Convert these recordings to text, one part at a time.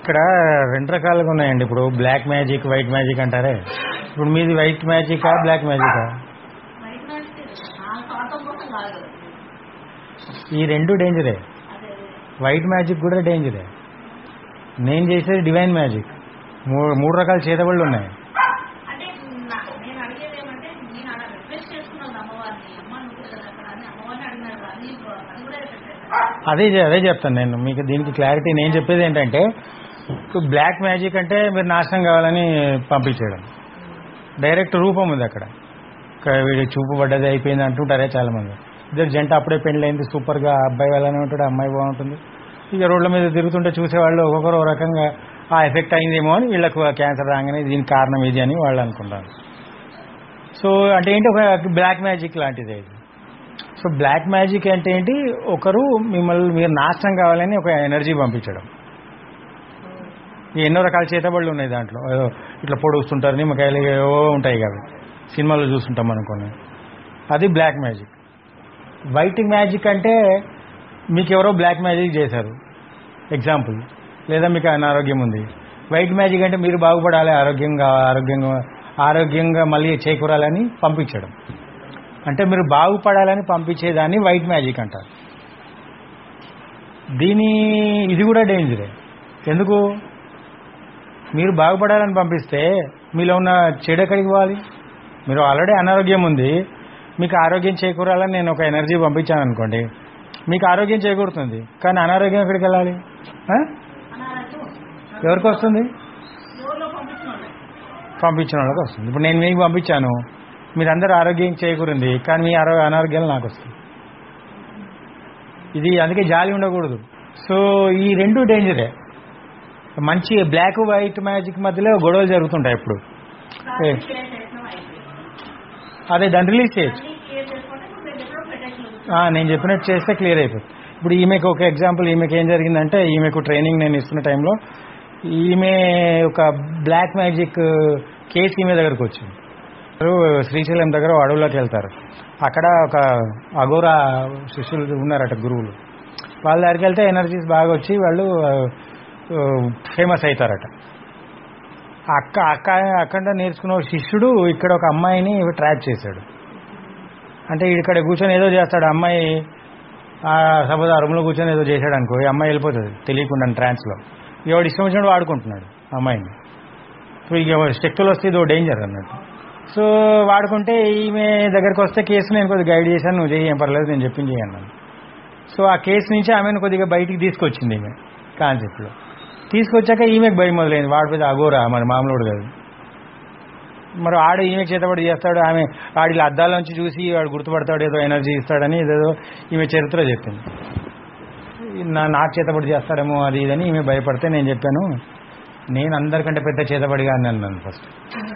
ఇక్కడ రెండు రకాలుగా ఉన్నాయండి ఇప్పుడు బ్లాక్ మ్యాజిక్ వైట్ మ్యాజిక్ అంటారే ఇప్పుడు మీది వైట్ మ్యాజికా బ్లాక్ మ్యాజికా బయట నడిస్తే ఆ స్వార్థం కోసం కాదు ఈ రెండు డేంజరే అదే వైట్ మ్యాజిక్ కూడా డేంజరే నేను చేసేది డివైన్ మ్యాజిక్ మూడు మూడు రకాల చేతబళ్ళు ఉన్నాయి అంటే నా- నేను అడిగేది ఏమంటే నేను అలా రిక్వెస్ట్ చేసుకున్నాను అమ్మవారిని అమ్మ నువ్వు కదా అక్కడ అని అమ్మవారిని అడిగినారు అది అది కూడా పెట్టారు అదే చె- అదే చెప్తాను నేను మీకు దీనికి క్లారిటీ నేను చెప్పేది ఏంటంటే బ్లాక్ మ్యాజిక్ అంటే మీరు నాశనం కావాలని పంపించేయడం డైరెక్ట్ రూపం ఉంది అక్కడ ఇక్కడ వీడి చూపు పడ్డది అయిపోయింది అంటుంటారే చాలా మంది ఇద్దరు జంట అప్పుడే పెళ్ళైంది సూపర్గా అబ్బాయి వెళ్ళనే ఉంటాడు అమ్మాయి బాగుంటుంది ఇక రోడ్ల మీద తిరుగుతుంటే చూసేవాళ్ళు ఒక్కొక్కరు ఒక రకంగా ఆ ఎఫెక్ట్ అయిందేమో అని వీళ్ళకు క్యాన్సర్ రాగానే దీనికి కారణం ఇది అని వాళ్ళు అనుకుంటారు సో అంటే ఏంటి ఒక బ్లాక్ మ్యాజిక్ లాంటిది ఇది సో బ్లాక్ మ్యాజిక్ అంటే ఏంటి ఒకరు మిమ్మల్ని మీరు నాశనం కావాలని ఒక ఎనర్జీ పంపించడం ఈ ఎన్నో రకాల చేతబడులు ఉన్నాయి దాంట్లో ఏదో ఇట్లా పొడుస్తుంటారు నిమ్మకాయలు ఏవో ఉంటాయి కదా సినిమాలో చూస్తుంటాం అనుకోని అది బ్లాక్ మ్యాజిక్ వైట్ మ్యాజిక్ అంటే మీకు ఎవరో బ్లాక్ మ్యాజిక్ చేశారు ఎగ్జాంపుల్ లేదా మీకు అనారోగ్యం ఉంది వైట్ మ్యాజిక్ అంటే మీరు బాగుపడాలి ఆరోగ్యంగా ఆరోగ్యంగా ఆరోగ్యంగా మళ్ళీ చేకూరాలని పంపించడం అంటే మీరు బాగుపడాలని పంపించేదాన్ని వైట్ మ్యాజిక్ అంటారు దీని ఇది కూడా డేంజరే ఎందుకు మీరు బాగుపడాలని పంపిస్తే మీలో ఉన్న చెడు ఎక్కడికి పోవాలి మీరు ఆల్రెడీ అనారోగ్యం ఉంది మీకు ఆరోగ్యం చేకూరాలని నేను ఒక ఎనర్జీ పంపించాను అనుకోండి మీకు ఆరోగ్యం చేకూరుతుంది కానీ అనారోగ్యం ఎక్కడికి వెళ్ళాలి ఆ? అనారోగ్యం ఎవరికి వస్తుంది ఎవరిలో పంపించిన వాళ్ళే. పంపించిన వాళ్ళకి వస్తుంది ఇప్పుడు నేను మీకు పంపించాను మీరందరూ ఆరోగ్యం చేకూరింది కానీ మీ ఆరో అనారోగ్యాలు నాకు వస్తుంది ఇది అందుకే జాలి ఉండకూడదు సో ఈ రెండు డేంజరే మంచి బ్లాక్ వైట్ మ్యాజిక్ మధ్యలో గొడవలు జరుగుతుంటాయి ఇప్పుడు ఏ. రాత్రి క్లియర్ చేసినాం అయిపోయింది అదే దాన్ని రిలీజ్ చేయొచ్చు అన్ని క్లియర్ చేసుకుంటే ఇప్పుడు నేను ఎప్పుడో పెట్టేసి ఆ, నేను చెప్పినట్టు చేస్తే క్లియర్ అయిపోతుంది ఇప్పుడు ఈమెకు ఒక ఎగ్జాంపుల్ ఈమెకి ఏం జరిగిందంటే ఈమెకు ట్రైనింగ్ నేను ఇస్తున్న టైంలో ఈమె ఒక బ్లాక్ మ్యాజిక్ కేసు ఈమె దగ్గరకు వచ్చింది ఎవరు శ్రీశైలం దగ్గర ఓ అడవుల్లోకి వెళ్తారు అక్కడ ఒక అఘోరా శిష్యులు ఉన్నారట గురువులు వాళ్ళ దగ్గరికి వెళ్తే ఎనర్జీస్ బాగా వచ్చి వాళ్ళు ఫేమస్ అవుతారట అక్క అక్క అక్కడ నేర్చుకున్న ఒక శిష్యుడు ఇక్కడ ఒక అమ్మాయిని ట్రాప్ చేశాడు అంటే ఇక్కడ కూర్చొని ఏదో చేస్తాడు అమ్మాయి సపోజ్ ఆ రూమ్లో కూర్చొని ఏదో చేశాడు అనుకో ఈ అమ్మాయి వెళ్ళిపోతుంది తెలియకుండా ట్రాన్స్లో ఎవడు ఇష్టం వచ్చినట్టు వాడుకుంటున్నాడు అమ్మాయిని సో ఇక శక్తులు వస్తే ఇదో డేంజర్ అన్నట్టు సో వాడుకుంటే ఈమె దగ్గరికి వస్తే కేసు నేను కొద్దిగా గైడ్ చేశాను నువ్వు చేయి ఏం పర్లేదు నేను చెప్పింది చేయి అన్నాను సో ఆ కేసు నుంచి ఆమెను కొద్దిగా బయటికి తీసుకొచ్చింది ఈమె కాన్సెప్ట్లో తీసుకొచ్చాక ఈమెకు భయం మొదలైంది వాడి పెద్ద అఘోరా మరి మామూలుడు కాదు మరి ఆడు ఈమె చేతబడి చేస్తాడు ఆమె వాడి అద్దాలోంచి చూసి వాడు గుర్తుపడతాడు ఏదో ఎనర్జీ ఇస్తాడని ఏదేదో ఈమె చరిత్ర చెప్పింది నా నాకు చేతబడి చేస్తాడేమో అది ఇదని ఈమె భయపడితే నేను చెప్పాను నేను అందరికంటే పెద్ద చేతబడిగా అన్నాను ఫస్ట్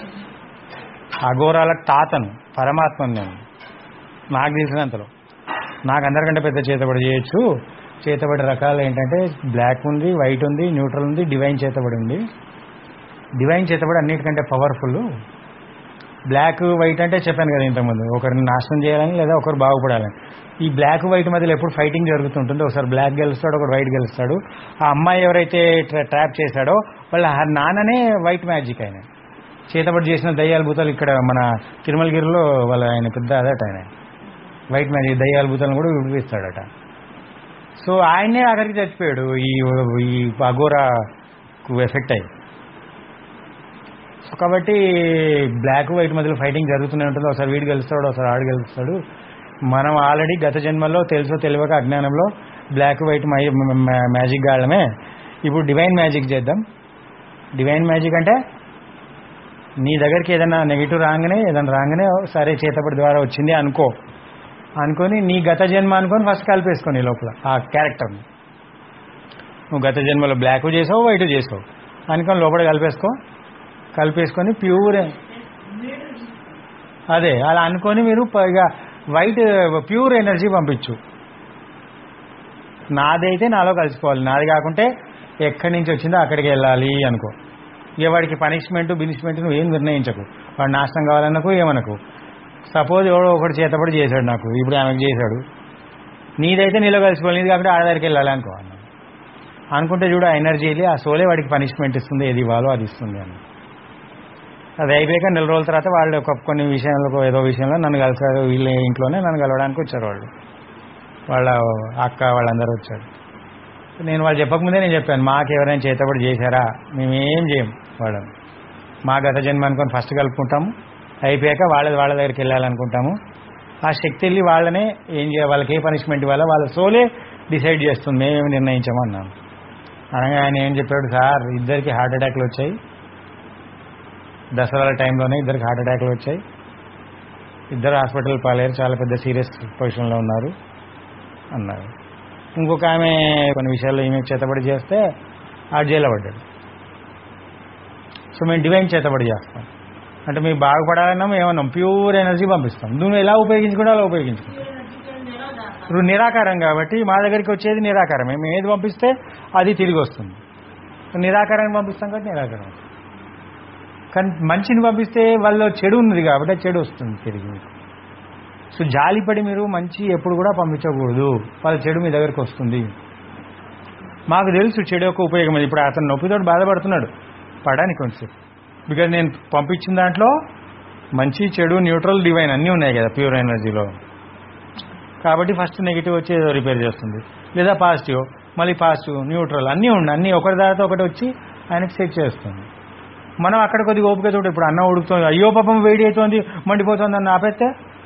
అఘోరాలకు తాతను పరమాత్మను నేను నాకు తెలిసినంతలో నాకు అందరికంటే పెద్ద చేతబడి చేయొచ్చు చేతబడి రకాలు ఏంటంటే బ్లాక్ ఉంది వైట్ ఉంది న్యూట్రల్ ఉంది డివైన్ చేతబడి ఉంది డివైన్ చేతబడి అన్నిటికంటే పవర్ఫుల్ బ్లాక్ వైట్ అంటే చెప్పాను కదా ఇంతకుముందు ఒకరిని నాశనం చేయాలని లేదా ఒకరు బాగుపడాలని ఈ బ్లాక్ వైట్ మధ్యలో ఎప్పుడు ఫైటింగ్ జరుగుతుంటుంది ఒకసారి బ్లాక్ గెలుస్తాడు ఒకరు వైట్ గెలుస్తాడు ఆ అమ్మాయి ఎవరైతే ట్రాప్ చేశాడో వాళ్ళ నాన్ననే వైట్ మ్యాజిక్ ఆయన చేతబడి చేసిన దయ్యాల భూతాలు ఇక్కడ మన తిరుమలగిరిలో వాళ్ళ ఆయన పెద్ద అదట ఆయన వైట్ మ్యాజిక్ దయ్యాల భూతాలను కూడా విడిపిస్తాడట సో ఆయనే అక్కడికి చచ్చిపోయాడు ఈ ఈ అఘోరాకు ఎఫెక్ట్ అయ్యి సో కాబట్టి బ్లాక్ వైట్ మధ్యలో ఫైటింగ్ జరుగుతూనే ఉంటుంది ఒకసారి వీడు గెలుస్తాడు ఒకసారి ఆడు గెలుస్తాడు మనం ఆల్రెడీ గత జన్మలో తెలుసో తెలియక అజ్ఞానంలో బ్లాక్ వైట్ మ్యాజిక్ గాళ్ళమే ఇప్పుడు డివైన్ మ్యాజిక్ చేద్దాం డివైన్ మ్యాజిక్ అంటే నీ దగ్గరికి ఏదైనా నెగిటివ్ రాగానే ఏదైనా రాగానే సరే చేతపడి ద్వారా వచ్చింది అనుకో అనుకొని నీ గత జన్మ అనుకొని ఫస్ట్ కలిపేసుకో నీ లోపల ఆ క్యారెక్టర్ని నువ్వు గత జన్మలో బ్లాక్ చేసావు వైట్ చేసావు అనుకొని లోపల కలిపేసుకో కలిపేసుకొని ప్యూర్ అదే అలా అనుకొని మీరు ఇక వైట్ ప్యూర్ ఎనర్జీ పంపించు నాదైతే నాలో కలిసిపోవాలి నాది కాకుంటే ఎక్కడి నుంచి వచ్చిందో అక్కడికి వెళ్ళాలి అనుకో ఇక వాడికి పనిష్మెంట్ బినిష్మెంట్ నువ్వు ఏం నిర్ణయించకు వాడు నాశనం కావాలన్నకు ఏమనకు సపోజ్ ఎవడో ఒకటి చేతపడి చేశాడు నాకు ఇప్పుడు ఆమెకు చేశాడు నీదైతే నీలో కలిసిపోవాలి నీది కాకుండా ఆడదారికి వెళ్ళాలి అనుకో అన్నాను అనుకుంటే చూడు ఆ ఎనర్జీ వెళ్ళి ఆ సోలే వాడికి పనిష్మెంట్ ఇస్తుంది ఏది ఇవ్వాలో అది ఇస్తుంది అని అది అయిపోయాక నెల రోజుల తర్వాత వాళ్ళు ఒక కొన్ని విషయాలకు ఏదో విషయంలో నన్ను కలిసారు వీళ్ళ ఇంట్లోనే నన్ను కలవడానికి వచ్చారు వాళ్ళు వాళ్ళ అక్క వాళ్ళందరూ వచ్చారు నేను వాళ్ళు చెప్పకముందే నేను చెప్పాను మాకు ఎవరైనా చేతబడి చేశారా మేమేం చేయం వాళ్ళని మా గత జన్మ అనుకొని ఫస్ట్ కలుపుకుంటాము అయిపోయాక వాళ్ళ వాళ్ళ దగ్గరికి వెళ్ళాలనుకుంటాము ఆ శక్తి వెళ్ళి వాళ్ళనే ఏం చేయాలి వాళ్ళకి ఏ పనిష్మెంట్ ఇవ్వాలో వాళ్ళ సోలే డిసైడ్ చేస్తుంది మేమేమి నిర్ణయించామన్నాను అనగా ఆయన ఏం చెప్పాడు సార్ ఇద్దరికి హార్ట్ అటాక్లు వచ్చాయి దసరా టైంలోనే ఇద్దరికి హార్ట్ అటాక్లు వచ్చాయి ఇద్దరు హాస్పిటల్ పాలయ్యారు చాలా పెద్ద సీరియస్ పొజిషన్లో ఉన్నారు అన్నారు ఇంకొక ఆమె కొన్ని విషయాల్లో ఈమె చేతబడి చేస్తే ఆ జైల్లో పడ్డాడు సో మేము డివైన్ చేతబడి చేస్తాం అంటే మీకు బాగుపడాలన్నా మేము ఏమన్నాం ప్యూర్ ఎనర్జీ పంపిస్తాం నువ్వు ఎలా ఉపయోగించుకుంటే అలా ఉపయోగించుకో ఇప్పుడు నిరాకారం కాబట్టి మా దగ్గరికి వచ్చేది నిరాకారమే మేము ఏది పంపిస్తే అది తిరిగి వస్తుంది నిరాకారాన్ని పంపిస్తాం కాబట్టి నిరాకారం వస్తుంది. కానీ మంచిని పంపిస్తే వాళ్ళలో చెడు ఉన్నది కాబట్టి ఆ చెడు వస్తుంది తిరిగి మీకు సో జాలిపడి మీరు మంచి ఎప్పుడు కూడా పంపించకూడదు వాళ్ళ చెడు మీ దగ్గరికి వస్తుంది మాకు తెలుసు చెడు యొక్క ఉపయోగం అది ఇప్పుడు అతను నొప్పితో బాధపడుతున్నాడు పడడానికి కొంచెం బికాజ్ నేను పంపించిన దాంట్లో మంచి చెడు న్యూట్రల్ డివైన్ అన్నీ ఉన్నాయి కదా ప్యూర్ ఎనర్జీలో కాబట్టి ఫస్ట్ నెగిటివ్ వచ్చి ఏదో రిపేర్ చేస్తుంది లేదా పాజిటివ్ మళ్ళీ పాజిటివ్ న్యూట్రల్ అన్నీ ఉన్నాయి అన్నీ ఒకటి తర్వాత ఒకటి వచ్చి ఆయనకి సెట్ చేస్తుంది మనం అక్కడ కొద్దిగా ఓపిక చూడు ఇప్పుడు అన్నం ఉడుకుతుంది అయ్యో పాపం వేడి అవుతుంది మండిపోతుంది అని ఆపేస్తే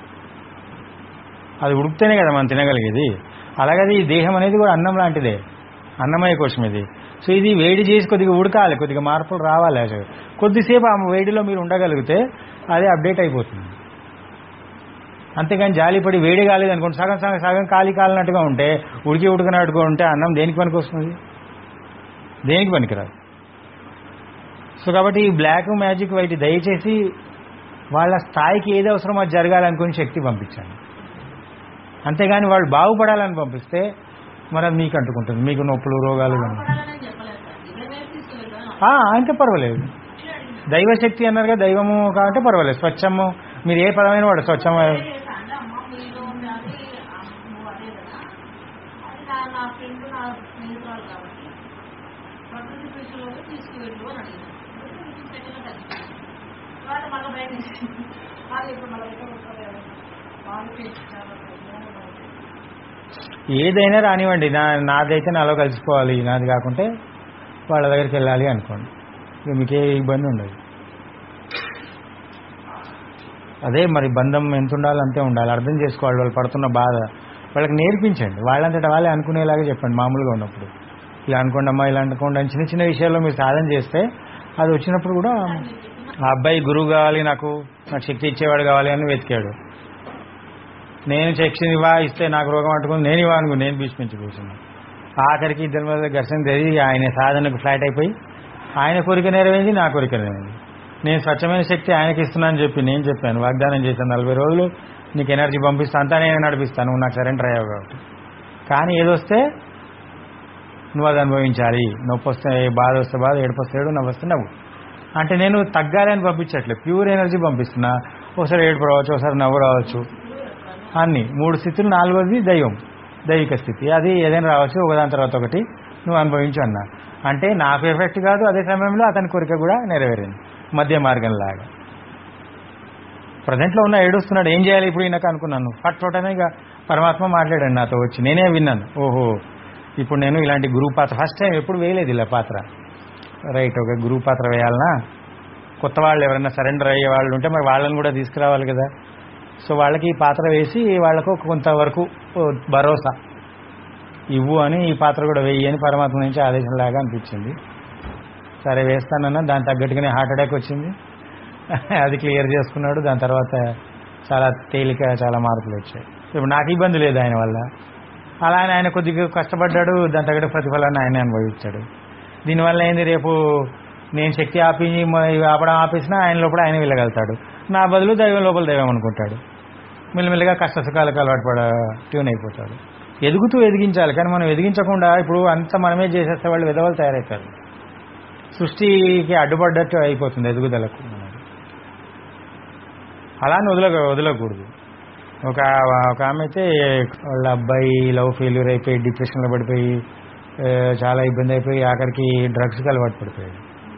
అది ఉడికితేనే కదా మనం తినగలిగేది అలాగే ఈ దేహం అనేది కూడా అన్నం లాంటిదే అన్నమయ కోశం ఇది సో ఇది వేడి చేసి కొద్దిగా ఉడకాలి కొద్దిగా మార్పులు రావాలి అసలు కొద్దిసేపు ఆ వేడిలో మీరు ఉండగలిగితే అది అప్డేట్ అయిపోతుంది అంతేగాని జాలిపడి వేడి కాలేదు అనుకోండి సగం సగం సగం కాలి కాలినట్టుగా ఉంటే ఉడికి ఉడకనట్టుగా ఉంటే అన్నం దేనికి పనికి వస్తుంది దేనికి పనికిరాదు సో కాబట్టి ఈ బ్లాక్ మ్యాజిక్ వైట్ దయచేసి వాళ్ళ స్థాయికి ఏది అవసరమో అది జరగాలనుకుని శక్తి పంపించండి అంతేగాని వాళ్ళు బాగుపడాలని పంపిస్తే మరి అది మీకు అంటుకుంటుంది మీకు నొప్పులు రోగాలు కానీ బాగుపడాలని చెప్పలేదు సార్ ఇదే వైపు తీసుకెళ్ళాను ఆ, అంటే పర్వాలేదు ఇట్లా అడిగిన దైవశక్తి అన్నారుగా దైవము కాబట్టి పర్వాలేదు స్వచ్ఛము మీరు ఏ పదమైన వాడు స్వచ్ఛము అంటే అమ్మ మీలో ఉంది అది నువ్వు అదే కదా అది నా నా ఫ్రెండ్ నా స్నేహితురాలు కాబట్టి ప్రకృతి కృషిలోకి తీసుకువెళ్ళు అని అడిగాను సెకండ్ తగ్గింది తర్వాత మళ్ళీ బయట తీసింది. వాళ్ళు ఇప్పుడు మళ్ళీ ఎక్కడ వస్తారు వాళ్ళు పెంచుతారు ఏదైనా రానివ్వండి నా నాదైతే నాలో కలిసిపోవాలి నాది కాకుంటే వాళ్ళ దగ్గరికి వెళ్ళాలి అనుకోండి ఇక మీకే ఇబ్బంది ఉండదు అదే మరి బంధం ఎంత ఉండాలో అంతే ఉండాలి అర్థం చేసుకోవాలి వాళ్ళు పడుతున్న బాధ వాళ్ళకి నేర్పించండి వాళ్ళంతటా వాళ్ళే అనుకునేలాగా చెప్పండి మామూలుగా ఉన్నప్పుడు ఇలా అనుకోండి అమ్మా ఇలా అనుకోండి అని చిన్న చిన్న విషయాల్లో మీరు సాధన చేస్తే అది వచ్చినప్పుడు కూడా ఆ అబ్బాయి గురువు కావాలి నాకు నాకు శక్తి ఇచ్చేవాడు కావాలి అని వెతికాడు నేను శక్తిని ఇవ్వా ఇస్తే నాకు రోగం అంటుకుని నేను ఇవ్వ అనుకో నేను భీష్మించి కూర్చున్నాను ఆఖరికి ఇద్దరి మీద ఘర్షణ జరిగి ఆయన సాధనకు ఫ్లాట్ అయిపోయి ఆయన కోరిక నెరవేరింది నా కోరిక నెరవేరింది నేను స్వచ్ఛమైన శక్తి ఆయనకి ఇస్తున్నానని చెప్పి నేను చెప్పాను వాగ్దానం చేశాను నలభై రోజులు నీకు ఎనర్జీ పంపిస్తా అంతా నేను నడిపిస్తాను నువ్వు నాకు సరెండర్ అయ్యావు కాబట్టి కానీ ఏదొస్తే నువ్వు అది అనుభవించాలి నొప్పి వస్తే బాధ వస్తే బాధ ఏడుపు వస్తే ఏడు నవ్వు వస్తే నవ్వు అంటే నేను తగ్గాలి అని పంపించట్లేదు ప్యూర్ ఎనర్జీ పంపిస్తున్నా ఒకసారి ఏడుపు రావచ్చు ఒకసారి నవ్వు రావచ్చు అన్ని మూడు స్థితులు నాలుగోది దైవం దైవిక స్థితి అది ఏదైనా రావచ్చు ఒకదాని తర్వాత ఒకటి నువ్వు అనుభవించు అన్నా అంటే నాకు ఎఫెక్ట్ కాదు అదే సమయంలో అతని కోరిక కూడా నెరవేరింది మధ్య మార్గం లాగా ప్రజెంట్లో ఉన్న ఏడుస్తున్నాడు ఏం చేయాలి ఇప్పుడు ఈయనకు అనుకున్నాను ఫట్ ఫోటోనే ఇక పరమాత్మ మాట్లాడాడు నాతో వచ్చి నేనే విన్నాను ఓహో ఇప్పుడు నేను ఇలాంటి గురువు పాత్ర ఫస్ట్ టైం ఎప్పుడు వేయలేదు ఇలా పాత్ర రైట్ ఒక గురువు పాత్ర వేయాలనా కొత్త వాళ్ళు ఎవరైనా సరెండర్ అయ్యే వాళ్ళు ఉంటే మరి వాళ్ళని కూడా తీసుకురావాలి కదా సో వాళ్ళకి ఈ పాత్ర వేసి వాళ్ళకు కొంతవరకు ఓ భరోసా ఇవ్వు అని ఈ పాత్ర కూడా వెయ్యి అని పరమాత్మ నుంచి ఆదేశం లాగా అనిపించింది సరే వేస్తానన్నా దాని తగ్గట్టుగానే హార్ట్ అటాక్ వచ్చింది అది క్లియర్ చేసుకున్నాడు దాని తర్వాత చాలా తేలిక చాలా మార్పులు వచ్చాయి ఇప్పుడు నాకు ఇబ్బంది లేదు ఆయన వల్ల అలా ఆయన ఆయన కొద్దిగా కష్టపడ్డాడు దాని తగ్గట్టు ప్రతిఫలాన్ని ఆయన అనుభవించాడు దీనివల్ల ఏంది రేపు నేను శక్తి ఆపి మ- ఇవి ఆపడం ఆపేసినా ఆయన లోపల ఆయన వెళ్ళగలుగుతాడు నా బదులు దైవం లోపల దైవం అనుకుంటాడు మెల్లమెల్లగా కష్ట సుఖాలకు అలవాటు పడ ట్యూన్ అయిపోతాడు ఎదుగుతూ ఎదిగించాలి కానీ మనం ఎదిగించకుండా ఇప్పుడు అంత మనమే చేసేస్తే వాళ్ళు విధవలు తయారవుతారు సృష్టికి అడ్డుపడ్డట్టు అయిపోతుంది ఎదుగుదలకు అలానే వదల వదలకూడదు ఒక ఒక ఆమె అయితే వాళ్ళ అబ్బాయి లవ్ ఫెయిల్యూర్ అయిపోయి డిప్రెషన్లో పడిపోయి ఆ, చాలా ఇబ్బంది అయిపోయి ఆఖరికి డ్రగ్స్కి అలవాటు పడిపోయాడు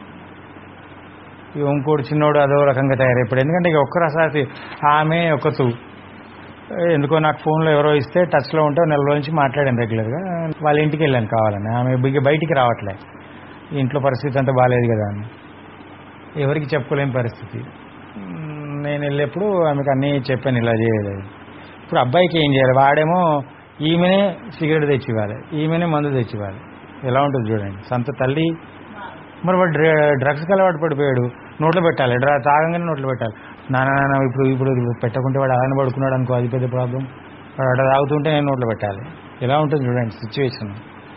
ఇక ఇంకోటి చిన్నోడు అదో రకంగా తయారైపోయాడు ఎందుకంటే ఇక ఒక్క రసాసి ఆమె ఒకతు ఎందుకో నాకు ఫోన్లో ఎవరో ఇస్తే టచ్లో ఉంటే నెల రోజుల నుంచి మాట్లాడాను రెగ్యులర్గా వాళ్ళ ఇంటికి వెళ్ళాను కావాలని ఆమె బిగ్గ బయటికి రావట్లే ఇంట్లో పరిస్థితి అంతా బాగాలేదు కదా అని ఎవరికి చెప్పుకోలేని పరిస్థితి మ్, నేను వెళ్ళేప్పుడు ఆమెకు అన్నీ చెప్పాను ఇలా చేయలేదు ఇప్పుడు అబ్బాయికి ఏం చేయాలి వాడేమో ఈమెనే సిగరెట్ తెచ్చి ఇవ్వాలి ఈమెనే మందు తెచ్చి ఇవ్వాలి ఎలా ఉంటుంది చూడండి సొంత తల్లి మరి వాడు డ్ర- డ్రగ్స్కి అలవాటు పడిపోయాడు నోట్లో పెట్టాలి డ్రా తాగంగానే నోట్లో పెట్టాలి నాన్న నాన్న ఇప్పుడు ఇప్పుడు పెట్టకుంటే వాడు అలానే పడుకున్నాడు అనుకో అది పెద్ద ప్రాబ్లం వాడు అక్కడ తాగుతుంటే నేను నోట్లో పెట్టాలి ఎలా ఉంటుంది చూడండి సిచ్యువేషన్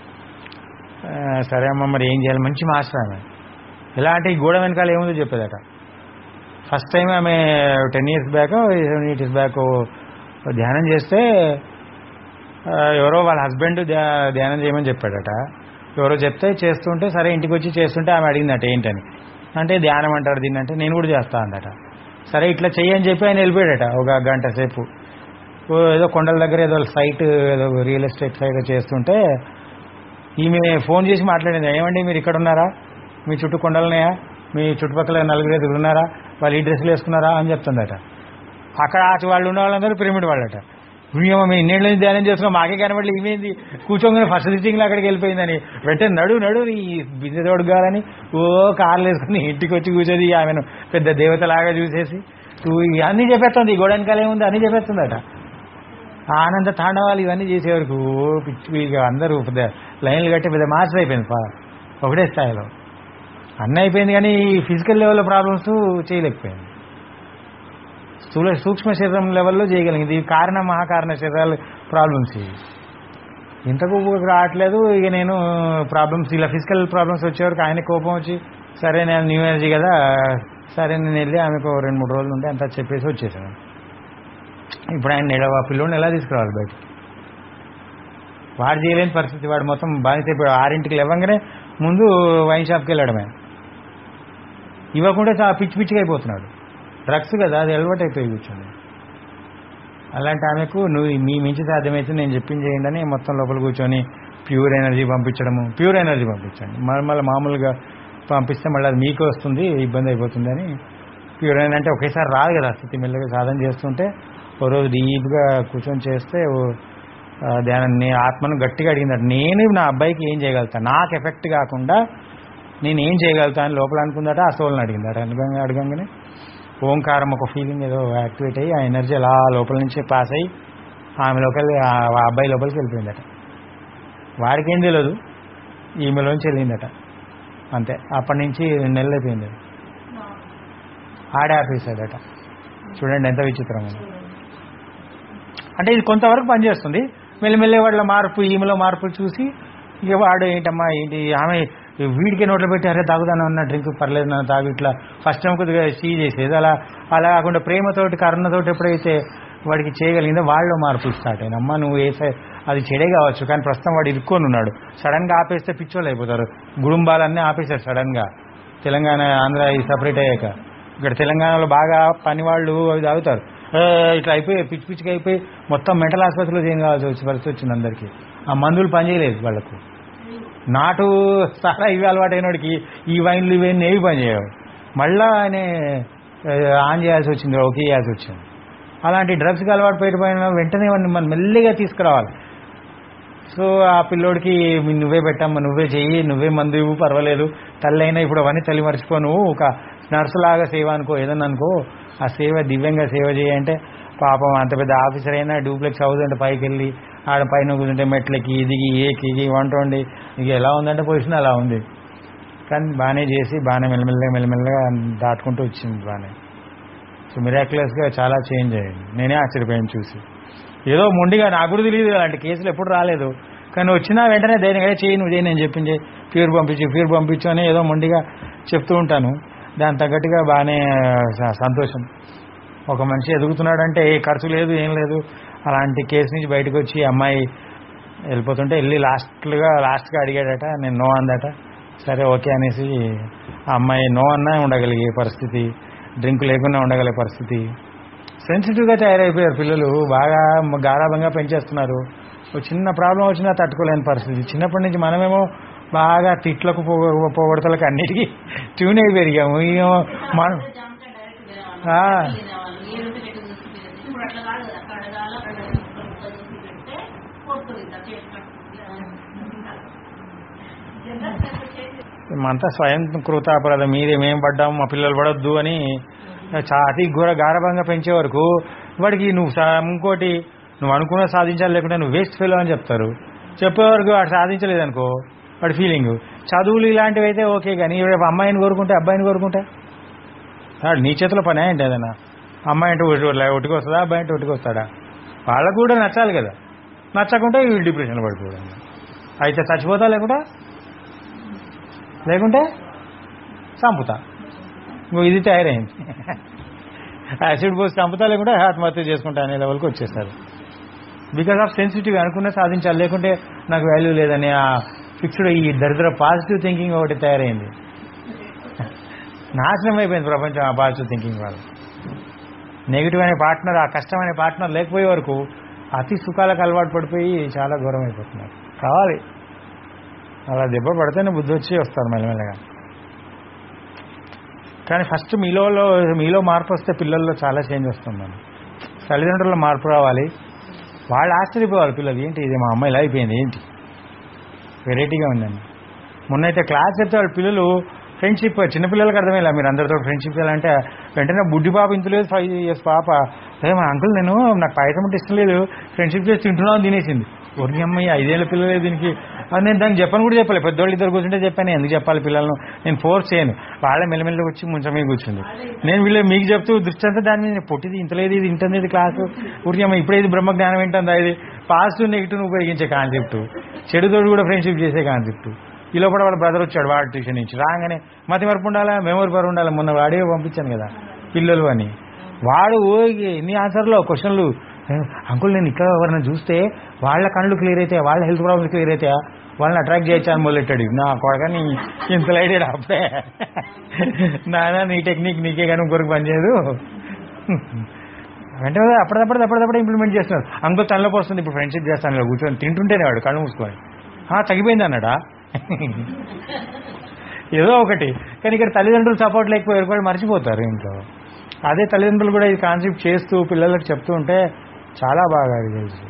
సరే అమ్మ మరి ఏం చేయాలి మంచి మాస్టర్ ఆమె ఎలా అంటే ఈ గోడ వెనకాల ఏముందో చెప్పేదట ఫస్ట్ టైం ఆమె ten years back seven years back ధ్యానం చేస్తే ఆ, ఎవరో వాళ్ళ హస్బెండ్ ధ్యా- ధ్యానం చేయమని చెప్పాడట ఎవరో చెప్తే చేస్తుంటే సరే ఇంటికి వచ్చి చేస్తుంటే ఆమె అడిగిందట ఏంటని అంటే ధ్యానం అంటారు దీన్ని అంటే నేను కూడా చేస్తా అందట సరే ఇట్లా చెయ్యని చెప్పి ఆయన వెళ్ళిపోయాడట ఒక గంట సేపు ఓ ఏదో కొండల దగ్గర ఏదో సైట్ ఏదో రియల్ ఎస్టేట్ సైట్ చేస్తుంటే ఈమె ఫోన్ చేసి మాట్లాడింది ఏమండి మీరు ఇక్కడ ఉన్నారా మీ చుట్టూ కొండలున్నాయా మీ చుట్టుపక్కల నలుగురు ఐదుగురు ఉన్నారా వాళ్ళు ఈ డ్రెస్సులు వేసుకున్నారా అని చెప్తుందట అక్కడ ఆచి వాళ్ళు ఉన్న వాళ్ళందరూ పిరమిడ్ వాళ్ళట పుణ్యమ మేము ఇన్నేళ్ళ నుంచి ధ్యానం చేస్తున్నాం మాకే కనబడలే ఇవేంది కూర్చోగానే ఫస్ట్ సిట్టింగ్లో అక్కడికి వెళ్ళిపోయిందని వెంటనే నడు నడు ఈ బిజీ తోడు కాదని ఓ కార్లు వేసుకుని ఇంటికి వచ్చి కూర్చొని ఆమెను పెద్ద దేవతలాగా చూసేసి నువ్వు అన్నీ చెప్పేస్తుంది ఈ గోడెనకాల ఏముంది అన్నీ చెప్పేస్తుందట ఆనంద తాండవాలు ఇవన్నీ చేసే వరకు ఓ పిచ్చి ఇక అందరూ పెద్ద లైన్లు కట్టి పెద్ద మాస్టర్ అయిపోయింది పా ఒకటే స్థాయిలో అన్నీ అయిపోయింది కానీ ఫిజికల్ లెవెల్ ప్రాబ్లమ్స్ చేయలేకపోయింది స్థూల సూక్ష్మ శరీరం లెవెల్లో చేయగలిగింది ఇవి కారణ మహాకారణ శరీరాలు ప్రాబ్లమ్స్ ఇవి ఇంతకు రావట్లేదు ఇక నేను ప్రాబ్లమ్స్ ఇలా ఫిజికల్ ప్రాబ్లమ్స్ వచ్చేవరకు ఆయన కోపం వచ్చి సరే నేను న్యూ ఎనర్జీ కదా సరే నేను వెళ్ళి ఆమెకు రెండు మూడు రోజులు ఉంటే అంతా చెప్పేసి వచ్చేసాను ఇప్పుడు ఆయన నెల ఆ పిల్లోడిని ఎలా తీసుకురావాలి బయటికి వాడు చేయలేని పరిస్థితి వాడు మొత్తం బాధిత అయిపోయాడు ఆరింటికి లేవంగానే ముందు వైన్ షాప్కి వెళ్ళడమే ఇవ్వకుండా చాలా పిచ్చి పిచ్చిగా అయిపోతున్నాడు డ్రగ్స్ కదా అది అలవాటు అయిపోయి కూర్చొని అలాంటి ఆమెకు నువ్వు మీ మించి సాధ్యమైతే నేను చెప్పింది చేయండి అని మొత్తం లోపల కూర్చొని ప్యూర్ ఎనర్జీ పంపించడము ప్యూర్ ఎనర్జీ పంపించండి మళ్ళీ మళ్ళీ మామూలుగా పంపిస్తే మళ్ళీ అది మీకు వస్తుంది ఇబ్బంది అయిపోతుంది అని ప్యూర్ ఎనర్జీ అంటే ఒకేసారి రాదు కదా స్థితి మెల్లగా సాధన చేస్తుంటే ఓ రోజు డీప్గా కూర్చొని చేస్తే ఓ ఆ, ధ్యానం నీ ఆత్మను గట్టిగా అడిగిందట నేను నా అబ్బాయికి ఏం చేయగలుగుతా నాకు ఎఫెక్ట్ కాకుండా నేను ఏం చేయగలుగుతా అని లోపల అనుకుందట ఆ సోల్ని అడిగిందట అనుకంగా అడగంగానే ఓంకారం ఒక ఫీలింగ్ ఏదో యాక్టివేట్ అయ్యి ఆ ఎనర్జీ అలా లోపల నుంచి పాస్ అయ్యి ఆమె లోపలి ఆ ఆ అబ్బాయి లోపలికి వెళ్ళిపోయిందట వాడికేం తెలియదు ఈమెలోంచి వెళ్ళిందట అంతే అప్పటి నుంచి రెండు నెలలు అయిపోయింది ఆడే ఆపేసాడట చూడండి ఎంత విచిత్రం ఉంది అంటే ఇది కొంతవరకు పనిచేస్తుంది మెల్లిమెల్లి వాళ్ళ మార్పు ఈమెలో మార్పులు చూసి ఇక వాడు ఏంటమ్మా ఏంటి ఆమె వీడికి నోట్లో పెట్టి అరే తాగుదాను అన్న డ్రింక్ పర్లేదు నన్ను తాగు ఇట్లా ఫస్ట్ టైం కొద్దిగా సీ చేసేది అలా అలా కాకుండా ప్రేమతోటి కరుణతోటి ఎప్పుడైతే వాడికి చేయగలిగిందో వాళ్ళలో మార్పులు స్టార్ట్ అయిన అమ్మ నువ్వు వేసే అది చెడే కావచ్చు కానీ ప్రస్తుతం వాడు ఇరుక్కొని ఉన్నాడు సడన్ గా ఆపేస్తే పిచ్చోళ్ళు అయిపోతారు గుడుంబాలన్నీ ఆపేశారు సడన్ గా తెలంగాణ ఆంధ్ర ఇది సపరేట్ అయ్యాక ఇక్కడ తెలంగాణలో బాగా పని వాళ్ళు అవి తాగుతారు ఏ, ఇట్లా అయిపోయి పిచ్చి పిచ్చిగా అయిపోయి మొత్తం మెంటల్ ఆసుపత్రిలో చేయం కావాల్సి వచ్చి పరిస్థితి వచ్చింది అందరికీ ఆ మందులు పనిచేయలేదు వాళ్ళకు నాటు సారా ఇవి అలవాటైనోడికి ఈ వైన్లు ఇవన్నీ ఏవి పనిచేయవు మళ్ళా ఆయన ఏ, ఆన్ చేయాల్సి వచ్చింది ఓకే చేయాల్సి వచ్చింది అలాంటి డ్రగ్స్కి అలవాటు పెట్టిపోయిన వెంటనే వాడిని మనం మెల్లిగా తీసుకురావాలి సో ఆ పిల్లోడికి నువ్వే పెట్టమ్మా నువ్వే చెయ్యి నువ్వే మందు ఇవ్వు పర్వాలేదు తల్లి అయినా ఇప్పుడు అవన్నీ తల్లి మర్చిపో నువ్వు ఒక నర్సు లాగా సేవ అనుకో ఏదన్నా అనుకో ఆ సేవ దివ్యంగా సేవ చేయంటే పాపం అంత పెద్ద ఆఫీసర్ అయినా డూప్లెక్స్ హౌస్ అంటే పైకి వెళ్ళి ఆడ పైన కూర్చుంటే మెట్లకి దిగి ఏకి దిగి వంట వండి ఇక ఎలా ఉందంటే పొజిషన్ అలా ఉంది కానీ బాగానే చేసి బాగానే మెల్లమెల్లగా మెల్లమెల్లగా దాటుకుంటూ వచ్చింది బాగానే సో మిరాక్యులస్గా చాలా చేంజ్ అయ్యింది నేనే ఆశ్చర్యపోయాను చూసి ఏదో మొండిగా నాకు కూడా తెలియదు అలాంటి కేసులు ఎప్పుడు రాలేదు కానీ వచ్చినా వెంటనే ధైర్యంగా చేయి నువ్వు చేయి నేను చెప్పింది ప్యూర్ పంపించు ప్యూర్ పంపించు అని ఏదో మొండిగా చెప్తూ ఉంటాను దాని తగ్గట్టుగా బాగానే స- సంతోషం ఒక మనిషి ఎదుగుతున్నాడంటే ఏ ఖర్చు లేదు ఏం లేదు అలాంటి కేసు నుంచి బయటకు వచ్చి అమ్మాయి వెళ్ళిపోతుంటే వెళ్ళి లాస్ట్గా లాస్ట్గా అడిగాడట నేను నో అందట సరే ఓకే అనేసి ఆ అమ్మాయి నో అన్నా ఉండగలిగే పరిస్థితి డ్రింక్ లేకుండా ఉండగలిగే పరిస్థితి సెన్సిటివ్గా తయారైపోయారు పిల్లలు బాగా గారాభంగా పెంచేస్తున్నారు ఒక చిన్న ప్రాబ్లం వచ్చినా తట్టుకోలేని పరిస్థితి చిన్నప్పటి నుంచి మనమేమో బాగా తిట్లకు పొగ- పొగడతలకు అన్నిటికీ ట్యూన్ అయి పెరిగాము ఏమో మనం జామకాయ డైరెక్ట్ ఆ. తినేవాళ్ళు ఏరుంటే గట్టి చూసి తినేది ఇప్పుడు అట్లా కాదు కదా కడగాల అక్కడ ముక్కలు ముక్కలు చూసి పెడితే కొడుతుంది ఇంకా చేసి కట్టుకుంటుంది అంతా స్వయం కృతాపరాధం మీరే మేము పడ్డాము మా పిల్లలు పడొద్దు అని చా అతి ఘోర గారభంగా పెంచే వరకు వాడికి నువ్వు సా- ఇంకోటి నువ్వు అనుకున్న సాధించాలి లేకుంటే నువ్వు వేస్ట్ ఫెయిల్ అని చెప్తారు చెప్పే వరకు వాడు సాధించలేదు అనుకో వాడి ఫీలింగ్ చదువులు ఇలాంటివి అయితే ఓకే కానీ రేపు అమ్మాయిని కోరుకుంటే అబ్బాయిని కోరుకుంటే వాడు నీ చేతిలో పని ఏంటి ఏదైనా అమ్మాయి అంటే ఒట్టి ఒట్టికి వస్తుందా అబ్బాయి అంటే ఒట్టికి వస్తాడా వాళ్ళకు కూడా నచ్చాలి కదా నచ్చకుంటే వీళ్ళు డిప్రెషన్ పడిపోవడం అయితే చచ్చిపోతా లేకుండా లేకుంటే చంపుతా ఇంకో ఇది తయారైంది యాసిడ్ పోసి చంపుతా లేకుంటే ఆత్మహత్య చేసుకుంటా అనే లెవెల్కి వచ్చేస్తారు బికాస్ ఆఫ్ సెన్సిటివ్ అనుకునే సాధించాలి లేకుంటే నాకు వాల్యూ లేదని ఆ ఫిక్స్డ్ ఈ దరిద్ర పాజిటివ్ థింకింగ్ ఒకటి తయారైంది నాశనం అయిపోయింది ప్రపంచం ఆ పాజిటివ్ థింకింగ్ వల్ల నెగిటివ్ అనే పార్ట్నర్ ఆ కష్టమైన పార్ట్నర్ లేకపోయే వరకు అతి సుఖాలకు అలవాటు పడిపోయి చాలా ఘోరం అయిపోతున్నారు కావాలి అలా దెబ్బ పడితేనే బుద్ధి వచ్చి వస్తారు మెల్లమెల్లగా కానీ ఫస్ట్ మీలో మీలో మార్పు వస్తే పిల్లల్లో చాలా చేంజ్ వస్తుందండి తల్లిదండ్రుల్లో మార్పు రావాలి వాళ్ళు ఆశ్చర్యపోవాలి పిల్లలు ఏంటి ఇది మా అమ్మాయి ఇలా అయిపోయింది ఏంటి వెరైటీగా ఉందండి మొన్నైతే క్లాస్ చెప్తే వాళ్ళ పిల్లలు ఫ్రెండ్షిప్ చిన్నపిల్లలకి అర్థమయ్యా మీరు అందరితో ఫ్రెండ్షిప్ చేయాలంటే వెంటనే బుడ్డి పాప ఇంత లేదు ఫైవ్ ఇయర్స్ పాప అదే మా అంకుల్ నేను నాకు పాయసం అంటే ఇష్టం లేదు ఫ్రెండ్షిప్ చేసి తింటున్నాను తినేసింది ఒరి అమ్మాయి ఐదేళ్ళ పిల్లలే దీనికి అది నేను దానికి చెప్పని కూడా చెప్పలేదు పెద్దోళ్ళు ఇద్దరు కూర్చుంటే చెప్పాను ఎందుకు చెప్పాలి పిల్లలను నేను ఫోర్స్ చేయను వాళ్ళే మెల్లమెల్లగా వచ్చి ముంచం మీద కూర్చుంది నేను వీళ్ళు మీకు చెప్తూ దృష్టి అంతా దాని మీద పొట్టిది ఇంత లేదు ఇది ఇంటది ఇది క్లాసు ఊరికి అమ్మ ఇప్పుడే ఇది బ్రహ్మ జ్ఞానం ఏంటందా ఇది పాజిటివ్ నెగిటివ్ ఉపయోగించే కాన్సెప్ట్ చెడుతోడు కూడా ఫ్రెండ్షిప్ చేసే కాన్సెప్ట్ ఈ లోపల వాళ్ళ బ్రదర్ వచ్చాడు వాడి ట్యూషన్ నుంచి రాగానే మతి మరపు ఉండాలా మెమొరీ పవర్ ఉండాలి మొన్న వాడే పంపించాను కదా పిల్లలు అని వాడు ఓ ఎన్ని ఆన్సర్లో క్వశ్చన్లు అంకుల్ నేను ఇక్కడ ఎవరైనా చూస్తే వాళ్ళ కళ్ళు క్లియర్ అయితే వాళ్ళ హెల్త్ ప్రాబ్లమ్స్ క్లియర్ అయితే వాళ్ళని అట్రాక్ట్ చేయొచ్చు అని మొదలెట్టాడు నా కొడకని ఇంత లైడెడ్ అప్పుడే నానా నీ టెక్నిక్ నీకే కానీ ఇంకొరకు పనిచేయదు వెంటనే అప్పటిదప్పుడు అప్పటిదప్పుడు ఇంప్లిమెంట్ చేస్తున్నారు అంకుల్ తనలోకి వస్తుంది ఇప్పుడు ఫ్రెండ్షిప్ చేస్తాను ఇలా కూర్చొని తింటుంటేనే వాడు కళ్ళు మూసుకొని "ఆ, తగ్గిపోయింది అన్నాడా ఏదో ఒకటి కానీ ఇక్కడ తల్లిదండ్రులు సపోర్ట్ లేకపోయారు కూడా మర్చిపోతారు ఇంట్లో అదే తల్లిదండ్రులు కూడా ఈ కాన్సెప్ట్ చేస్తూ పిల్లలకు చెప్తూ ఉంటే చాలా బాగా రిజల్ట్స్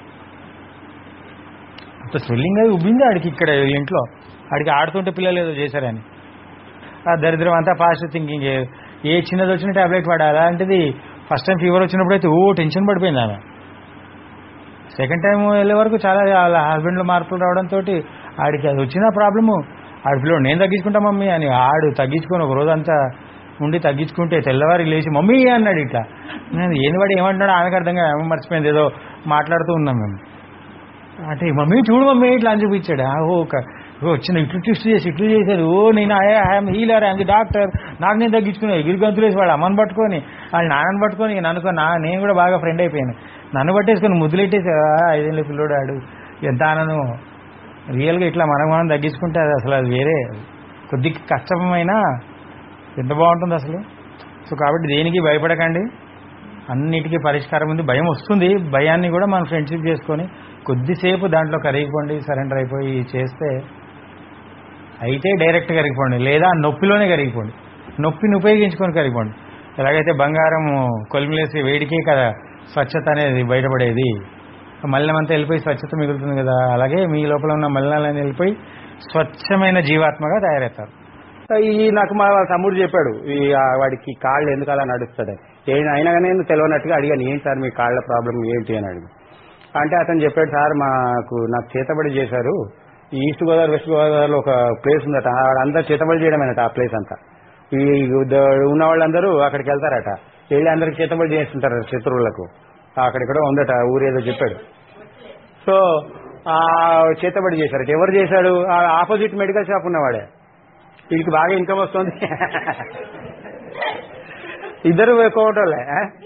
అంత స్వెల్లింగ్ అది ఉబ్బింది ఆడికి ఇక్కడ ఇంట్లో ఆడికి ఆడుతుంటే పిల్లలు ఏదో చేశారని ఆ దరిద్రం అంతా పాజిటివ్ థింకింగ్ ఏ చిన్నది వచ్చిన టాబ్లెట్ వాడాలి అలాంటిది ఫస్ట్ టైం ఫీవర్ వచ్చినప్పుడు అయితే ఓ టెన్షన్ పడిపోయింది ఆమె సెకండ్ టైం వెళ్ళే వరకు చాలా వాళ్ళ హస్బెండ్లో మార్పులు రావడంతో ఆడికి అది వచ్చిన ప్రాబ్లము ఆడి పిల్లడు నేను తగ్గించుకుంటా మమ్మీ అని ఆడు తగ్గించుకొని ఒక రోజంతా ఉండి తగ్గించుకుంటే తెల్లవారి లేచి మమ్మీ అన్నాడు ఇట్లా నేను ఏంది వాడు ఏమంటున్నాడు ఆమెకు అర్థం కాదు ఆమె మర్చిపోయింది ఏదో మాట్లాడుతూ ఉన్నాం మేము అంటే మమ్మీ చూడు మమ్మీ ఇట్లా అని చూపించాడు ఆ, ఓ ఒక ఓ వచ్చిన ఇట్లు ట్విస్ట్ చేసి ఇట్లు చేశాడు ఓ నేను I'm healer I'm the doctor నాకు నేను తగ్గించుకున్నా ఎగిరి గంతులు వేసి వాడు అమ్మని పట్టుకొని వాళ్ళ నాన్నని పట్టుకొని నేను అనుకో నా నేను కూడా బాగా ఫ్రెండ్ అయిపోయాను నన్ను పట్టేసుకొని ముద్దులెట్టేసి "ఆ, ఐదేళ్ళ పిల్లోడు ఆడు ఎంత ఆనందం రియల్గా ఇట్లా మనం మనం తగ్గించుకుంటే అది అసలు అది వేరే కొద్ది కష్టమైన ఎంత బాగుంటుంది అసలు సో కాబట్టి దేనికి భయపడకండి అన్నిటికీ పరిష్కారం ఉంది భయం వస్తుంది భయాన్ని కూడా మనం ఫ్రెండ్షిప్ చేసుకొని కొద్దిసేపు దాంట్లో కరిగిపోండి సరెండర్ అయిపోయి చేస్తే అయితే డైరెక్ట్ కరిగిపోండి లేదా నొప్పిలోనే కరిగిపోండి నొప్పిని ఉపయోగించుకొని కరిగిపోండి ఎలాగైతే బంగారం కొలిమిలేసి వేడికే కదా స్వచ్ఛత అనేది బయటపడేది మలినమంతా వెళ్ళిపోయి స్వచ్ఛత మిగులుతుంది కదా అలాగే మీ లోపల ఉన్న మలినాలని వెళ్ళిపోయి స్వచ్ఛమైన జీవాత్మగా తయారవుతారు ఈ నాకు మా తమ్ముడు చెప్పాడు ఈ ఆ వాడికి కాళ్ళు ఎందుకు అలా నడుస్తుంది ఏం అయినా కానీ నేను తెలియనట్టుగా అడిగాను ఏంటి సార్ మీ కాళ్ళ ప్రాబ్లం ఏంటి అని అడిగి అంటే అతను చెప్పాడు సార్ మాకు నాకు చేతబడి చేశారు ఈ ఈస్ట్ గోదావరి వెస్ట్ గోదావరిలో ఒక ప్లేస్ ఉందట అందరూ చేతబడి చేయడమేనట ఆ ప్లేస్ అంతా ఈ ద- ఉన్న వాళ్ళందరూ అక్కడికి వెళ్తారట వెళ్ళి అందరికి చేతబడి చేస్తుంటారు శత్రువులకు అక్కడిక్కడ ఉందట ఊరేదో చెప్పాడు సో ఆ చేతబడి చేశారట ఎవరు చేశాడు ఆ ఆపోజిట్ మెడికల్ షాప్ ఉన్నవాడే వీడికి బాగా ఇన్కమ్ వస్తుంది ఇద్దరు కోటోలే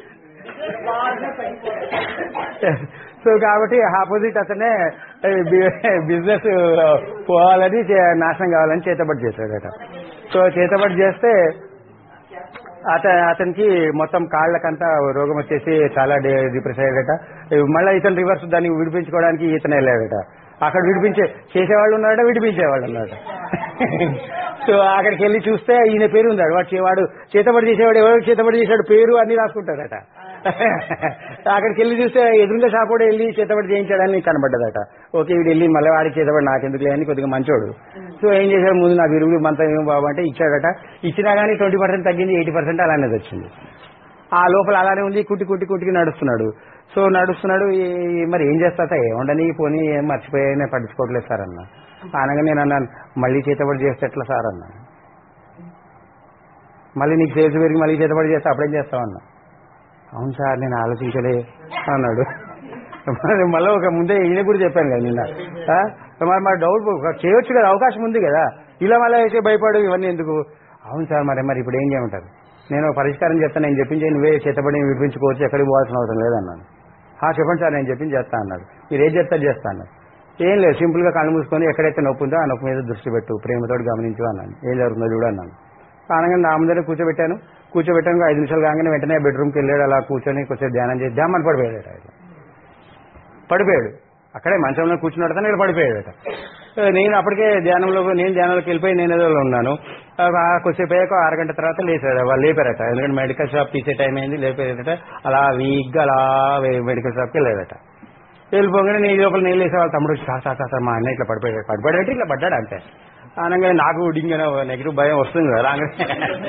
సో కాబట్టి ఆపోజిట్ అతనే బిజినెస్ పోవాలని చే- నాశనం కావాలని చేతబడి చేశాడట సో చేతబడి చేస్తే అత అతనికి మొత్తం కాళ్ళకంతా రోగం వచ్చేసి చాలా డిప్రెస్ అయ్యాడట మళ్ళీ ఇతను రివర్స్ దాన్ని విడిపించుకోవడానికి ఇతను వెళ్ళాడట అక్కడ విడిపించే చేసేవాళ్ళు ఉన్నాడట విడిపించేవాళ్ళు ఉన్నాడట సో అక్కడికి వెళ్ళి చూస్తే ఈయన పేరు ఉన్నాడు వాడు చే- వాడు చేతబడి చేసేవాడు ఎవరు చేతబడి చేశాడు పేరు అన్ని రాసుకుంటాడట అక్కడికి వెళ్ళి చూస్తే ఎదురుగా షాప్ కూడా వెళ్ళి చేతబడి చేయించాడని కనబడ్డదట ఓకే వీడు వెళ్ళి మళ్ళీ వాడి చేతబడి నాకెందుకు లేని కొద్దిగా మంచోడు సో ఏం చేశాడు ముందు నాకు ఇరుగు మంత ఏం బాబు అంటే ఇచ్చాడట ఇచ్చినా కానీ ట్వంటీ పర్సెంట్ తగ్గింది ఎయిటీ పర్సెంట్ అలానే వచ్చింది ఆ లోపల అలానే ఉంది కుట్టి కుట్టి కుట్టికి నడుస్తున్నాడు సో నడుస్తున్నాడు ఈ- మరి ఏం చేస్తా ఏముండని పోనీ ఏం మర్చిపోయానే పట్టించుకోవట్లేదు సార్ అన్న అనగా నేను అన్నాను మళ్ళీ చేతబడి చేస్తే ఎట్లా సార్ అన్నా మళ్ళీ నీకు సేల్స్ పెరిగి మళ్ళీ చేతబడి చేస్తే అప్పుడేం చేస్తావన్నా అవును సార్ నేను ఆలోచించలే అన్నాడు మరి మళ్ళీ ఒక ముందే ఈయన కూడా చెప్పాను కదా నిన్న ఆ? మరి మరి డౌట్ చేయొచ్చు కదా అవకాశం ఉంది కదా ఇలా మళ్ళీ అయితే భయపడు ఇవన్నీ ఎందుకు అవును సార్ మరి మరి ఇప్పుడు ఏం చేయమంటారు నేను ఒక పరిష్కారం చెప్తాను నేను చెప్పించి నువ్వే చేతబడి విడిపించుకోవచ్చు ఎక్కడికి పోవాల్సిన అవసరం లేదన్నాను "ఆ, చెప్పండి సార్ నేను చెప్పింది చేస్తా అన్నాడు మీరు ఏం చెప్తారు చేస్తా అన్నాడు ఏం లేదు సింపుల్ గా కళ్ళు మూసుకొని ఎక్కడైతే నొప్పి ఉందో ఆ నొప్పి మీద దృష్టి పెట్టు ప్రేమతోటి గమనించు అన్నాను ఏం జరుగుతుందో చూడు అన్నాను అనగానే నా ముందర కూర్చోబెట్టాను కూర్చోబెట్టాను ఐదు నిమిషాలు కాగానే వెంటనే బెడ్రూమ్కి వెళ్ళాడు అలా కూర్చొని కొంచెం ధ్యానం చేసి ధ్యానం పడిపోయాడట ఆయన. పడిపోయాడు అక్కడే మంచంలో కూర్చున్నాడు కానీ ఇక్కడ పడిపోయాడట ఆ, నేను అప్పటికే ధ్యానంలో నేను ధ్యానంలోకి వెళ్ళిపోయి నేను ఏదో ఉన్నాను ఆ, ఆ కొద్దిసేపు అయ్యాక ఒక అరగంట తర్వాత లేచాడు వాళ్ళు లేపారట ఎందుకంటే మెడికల్ షాప్ తీసే టైం అయింది లేపారట అలా వీక్గా అలా వే- మెడికల్ షాప్కి వెళ్ళాడట వెళ్ళిపోగానే నేను లోపల నేను లేసే వాళ్ళ తమ్ముడు సార్ సార్ సార్, సార్ మా అన్న ఇట్లా పడిపోయాడు పడిపోయాడంటే ఇట్లా పడ్డాడు అంతే అనగానే నాకు డింగ్ నెగిటివ్ భయం వస్తుంది కదా రాగానే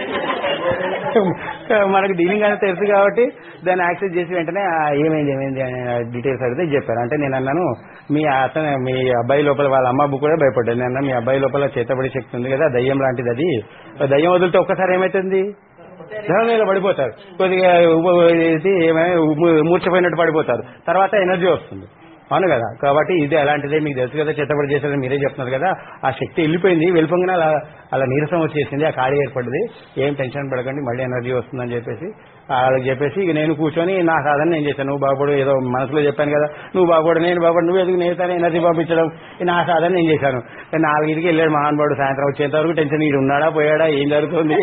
మనకు డీలింగ్ అనేది తెలుసు కాబట్టి దాన్ని యాక్సెస్ చేసి వెంటనే ఆ, ఏమైంది ఏమైంది అనే డీటెయిల్స్ అడిగితే చెప్పారు అంటే నేను అన్నాను మీ అతను మీ అబ్బాయి లోపల వాళ్ళ అమ్మ అబ్బు కూడా భయపడ్డాను నేను అన్నా, మీ అబ్బాయి లోపల చేతబడి శక్తి ఉంది కదా దయ్యం లాంటిది అది ఆ దయ్యం వదిలితే ఒక్కసారి ఏమైతుంది ధనంలో పడిపోతారు కొద్దిగా ఉమ- ఇది ఏమైనా ఉమ- మూర్ఛపోయినట్టు పడిపోతారు తర్వాత ఎనర్జీ వస్తుంది అవును కదా కాబట్టి ఇది అలాంటిదే మీకు తెలుసు కదా చేతబడి చేసేది మీరే చెప్తున్నారు కదా ఆ శక్తి వెళ్ళిపోయింది వెళ్ళిపోగానే అలా అలా నీరసం వచ్చేసింది ఆ ఖాళీ ఏర్పడింది ఏం టెన్షన్ పడకండి మళ్ళీ ఎనర్జీ వస్తుందని చెప్పేసి వాళ్ళకి చెప్పేసి ఇక నేను కూర్చొని నా సాధన నేను చేశాను నువ్వు బాగుపడు ఏదో మనసులో చెప్పాను కదా నువ్వు బాగుపడు నేను బాగుపడు నువ్వు ఎదుగు నేను తనే ఎనర్జీ పంపించడం ఈ నా సాధన నేను చేశాను నాలుగింటికి వెళ్ళాడు మహానుభావుడు సాయంత్రం వచ్చేంత వరకు టెన్షన్ ఈడు ఉన్నాడా పోయాడా ఏం జరుగుతుంది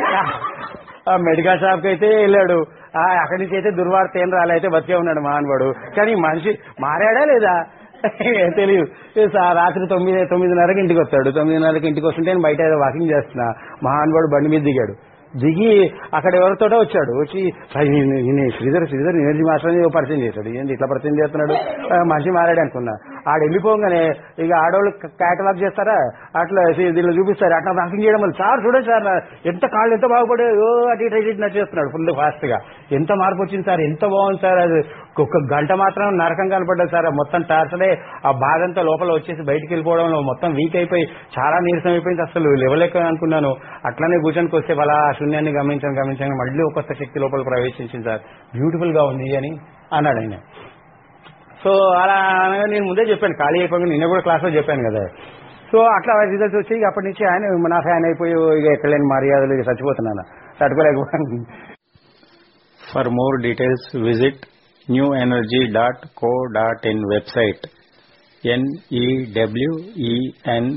ఆ మెడికల్ షాప్ కి అయితే వెళ్ళాడు ఆ అక్కడి నుంచి అయితే దుర్వార్త ఏం రాలైతే బతికే ఉన్నాడు మహానుభావుడు కానీ మనిషి మారాడా లేదా తెలియదు సా- రాత్రి తొమ్మిది తొమ్మిదిన్నరకి ఇంటికి వస్తాడు తొమ్మిదిన్నరకి ఇంటికి వస్తుంటే నేను బయట ఏదో వాకింగ్ చేస్తున్నా మహానుభావుడు బండి మీద దిగాడు దిగి అక్కడ ఎవరితోటో వచ్చాడు వచ్చి "సార్, ఈయన- ఈయన శ్రీధర్ శ్రీధర్ ఎనర్జీ మాస్టర్ అని పరిచయం చేశాడు ఏంది ఇట్లా పరిచయం చేస్తున్నాడు ఆ, మనిషి మారాడు అనుకున్నా ఆడు వెళ్ళిపోగానే ఇక ఆడవాళ్ళు క్యాటలాగ్ చేస్తారా అట్లా సి- దీనిలో చూపిస్తారు అట్లా వాకింగ్ చేయడం వల్ల సార్ చూడండి సార్ నా- ఎంత కాళ్ళు ఎంత బాగుపడాయో అటు ఇటు ఇటు ఇటు నడిచేస్తున్నాడు ఫుల్ ఫాస్ట్ గా ఎంత మార్పు వచ్చింది సార్ ఎంత బాగుంది సార్ అది ఒక్క గంట మాత్రం నరకం కనపడ్డది సార్ ఆ మొత్తం టార్చడే ఆ బాధంతా లోపల వచ్చేసి బయటికి వెళ్ళిపోవడంలో మొత్తం వీక్ అయిపోయి చాలా నీరసం అయిపోయింది అసలు లేవలేక అనుకున్నాను అట్లనే కూర్చొని వస్తే అలా ఆ శూన్యాన్ని గమనించాను గమనించాను మళ్ళీ ఒక కొత్త శక్తి లోపల ప్రవేశించింది సార్ బ్యూటిఫుల్ గా ఉంది అని అన్నాడు ఆయన సో అలా అనగా నేను ముందే చెప్పాను ఖాళీ అయిపోయి నిన్న కూడా క్లాస్లో చెప్పాను కదా సో అట్లా రిజల్ట్స్ వచ్చి ఇక అప్పటి నుంచి ఆయన నా ఫ్యాన్ అయిపోయి ఇక ఎక్కడ లేని మర్యాదలు ఇక చచ్చిపోతున్నాను తట్టుకోలేకపోయాను For more details, visit newenergy.co.in website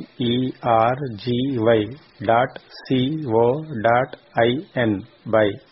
n-e-w-e-n-e-r-g-y dot c-o dot i-n by